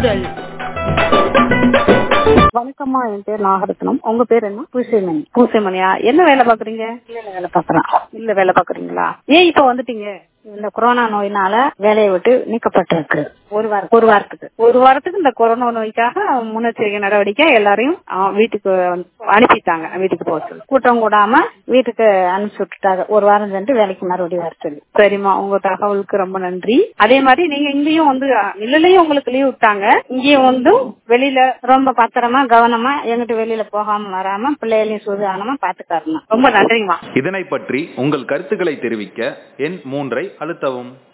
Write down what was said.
சூழல் வணக்கம்மா என் பேர் நாகரத்னம் உங்க பேர் என்ன பூசைமணி பூசைமணியா என்ன வேலை பாக்குறீங்க இல்ல வேலை பாக்குறேன் இல்ல வேலை பாக்குறீங்களா ஏன் இப்ப வந்துட்டீங்க இந்த கொரோனா நோயினால வேலையை விட்டு நீக்கப்பட்டிருக்கு ஒரு வாரம் ஒரு வாரத்துக்கு ஒரு வாரத்துக்கு இந்த கொரோனா நோய்க்காக முன்னெச்சரிக்கை நடவடிக்கை எல்லாரையும் ஆ, வீட்டுக்கு வந்து அனுப்பிட்டாங்க வீட்டுக்கு போக சொல்லி கூட்டம் கூடாம வீட்டுக்கு அனுப்பிச்சு விட்டுட்டாங்க ஒரு வாரம் சென்று வேலைக்கு மறுபடியும் வர சொல்லி சரிம்மா உங்க தகவலுக்கு ரொம்ப நன்றி அதே மாதிரி நீங்க இங்கேயும் வந்து இல்லையும் உங்களுக்கு லீவ் விட்டாங்க இங்கேயும் வந்து வெளியில ரொம்ப பத்திரமா கவனமா எங்கிட்ட வெளியில போகாம வராம பிள்ளைகளையும் சூதானமா பாத்துக்காரணும் ரொம்ப நன்றிங்கம்மா இதனை பற்றி உங்கள் கருத்துக்களை தெரிவிக்க எண் மூன்றை அழுத்தவும்